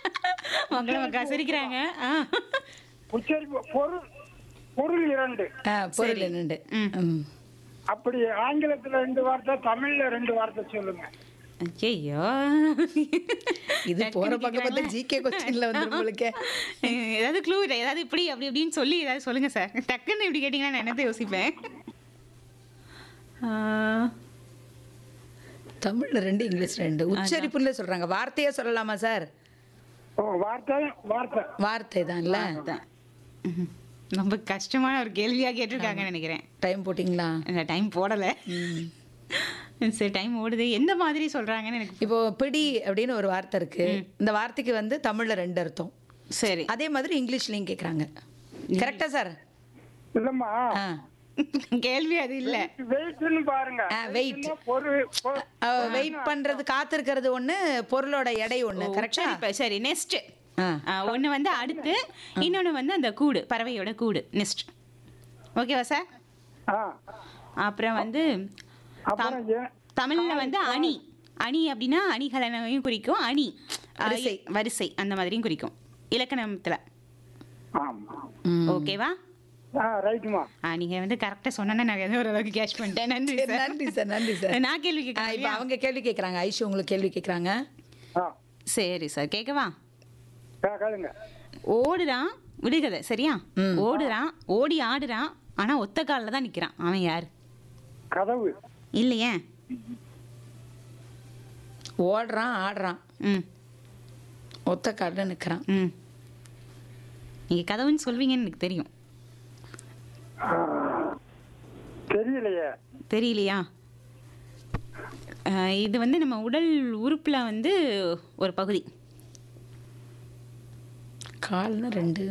மங்கள மக்கா சிரிக்கிறாங்க ஆ. உச்சரிப்பு பொருள் பொருள் இரண்டு ஆ, பொருள் என்னண்டு ம். ம். அப்படி ஆங்கிலத்துல ரெண்டு வார்த்தை தமிழ்ல ரெண்டு வார்த்தை சொல்லுங்க ஐயோ இது போற பக்கம் பார்த்தா ஜிகே கொஸ்டின்ல வந்து உங்களுக்கு ஏதாவது க்ளூ ஏதாவது இப்படி அப்படி இப்படின்னு சொல்லி ஏதாவது சொல்லுங்க சார் டக்குன்னு இப்படி கேட்டிங்கன்னா நான் என்னத்தை யோசிப்பேன் ஆ, தமிழ்ல ரெண்டு இங்கிலீஷ் ரெண்டு உச்சரிப்புல சொல்றாங்க வார்த்தையே சொல்லலாமா சார் ஓ வார்த்தை வார்த்தை வார்த்தை தான்ல அதான். ம்ஹும். ரொம்ப கஷ்டமான ஒரு கேள்வியா கேட்டிருக்காங்கன்னு நினைக்கிறேன் டைம் போட்டிங்களா இந்த டைம் போடல சரி டைம் ஓடுது எந்த மாதிரி சொல்றாங்கன்னு எனக்கு இப்போ பிடி அப்படின்னு ஒரு வார்த்தை இருக்கு இந்த வார்த்தைக்கு வந்து தமிழ்ல ரெண்டு அர்த்தம் சரி அதே மாதிரி இங்கிலீஷ்லயும் கேக்குறாங்க கரெக்டா சார் இல்லம்மா ஆ கேள்வி அது இல்ல வெயிட்னு பாருங்க ஆ, weight. வெயிட்னா பொருள் பொ- வெயிட் பண்றது காத்திருக்கிறது ஒண்ணு பொருளோட எடை ஒண்ணு கரெக்டா சரி, இப்ப சரி நெக்ஸ்ட் ஆ ஒன்னு வந்து அடுத்து இன்னொன்னு வந்து அந்த கூடு பறவையோட கூடு நெக்ஸ்ட் ஓகேவா சார் ஆ அப்புறம் வந்து அப்புறம் ஏன் தமிழ்ல வந்து அணி அணி அப்படின்னா அணிகலனையும் குறிக்கும் அணி அஹ், வரிசை. வரிசை அந்த மாதிரியும் குறிக்கும் இலக்கணத்துல ஆமா ம். ஓகேவா ஆ ரைட்டுமா ஆ, நீங்க வந்து கரெக்டா சொன்னா நான் ஏதோ ஓரளவுக்கு கேட்ச் பண்ணிட்டேன் நன்றி சரி, சார் நன்றி சார் நன்றி சார் நான் கேள்வி ஆ, கேட்கறேன் இப்ப அவங்க கேள்வி கேக்குறாங்க ஐஷு உங்களுக்கு கேள்வி கேக்குறாங்க ஆ சரி சார் கேட்கவா ஆ, கேளுங்க ஓடுறான் விடுகதை சரியா ம். ஓடுறான் ஓடி ஆடுறான் ஆனா ஒத்த காலில் தான் நிக்கிறான் அவன் யார் கதவு இல்லையே ஓடுறான் ஆடுறான் ம் ஒத்த காலில் நிக்கிறான் ம் நீங்க கதவுன்னு சொல்வீங்கன்னு எனக்கு தெரியும் ஆ, தெரியலையே தெரியலையா அஹ், இது வந்து நம்ம உடல் உறுப்புல வந்து ஒரு பகுதி கால்னா ரெண்டு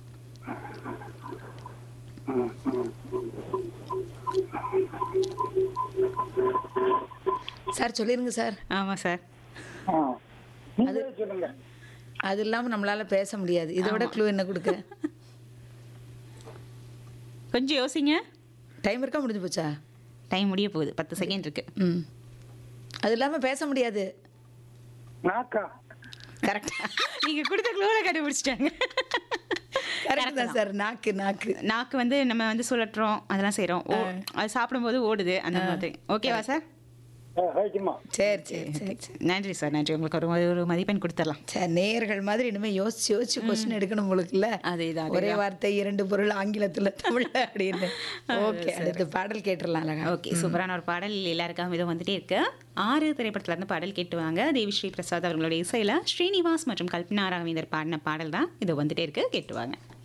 சார் சொல்லிருங்க சார் ஆமா சார் ஆ நீங்களே சொல்லுங்க அது இல்லாம நம்மளால பேச முடியாது இதை விட க்ளூ என்ன கொடுக்க கொஞ்சம் யோசிங்க டைம் இருக்கா முடிஞ்சு போச்சா டைம் முடிய போகுது பத்து செகண்ட் இருக்கு ம் அது இல்லாம பேச முடியாது நாக்கா கரெக்ட் நீங்க கொடுத்த க்ளூல கண்டுபிடிச்சிட்டாங்க கரெக்ட் தான் சார் நாக்கு நாக்கு நாக்கு வந்து நம்ம வந்து சுழற்றுறோம் அதெல்லாம் செய்றோம் ஓ அது சாப்பிடும்போது ஓடுது அந்த மாதிரி ஓகேவா சார் ஆ, ரைட்டுமா சரி சரி சரி சரி நன்றி சார் நன்றி உங்களுக்கு ஒரு ஒரு மதிப்பெண் கொடுத்துடலாம் சரி நேயர்கள் மாதிரி இனிமே யோசிச்சு யோசிச்சு கொஸ்டின் எடுக்கணும் உங்களுக்குல்ல அதேதான், ஒரே வார்த்தை இரண்டு பொருள் ஆங்கிலத்துல தமிழ்ல அப்படின்னு ஓகே அடுத்து பாடல் கேட்டுடலாம் அழகா ஓகே சூப்பரான ஒரு பாடல் எல்லாருக்காகவும் இது வந்துட்டே இருக்கு ஆறு திரைப்படத்துல இருந்து பாடல் கேட்டுவாங்க தேவி ஸ்ரீ பிரசாத் அவர்களுடைய இசையில ஸ்ரீனிவாஸ் மற்றும் கல்பனா ராகவேந்தர் பாடின பாடல் தான் இது வந்துட்டே இருக்கு கேட்டுவாங்க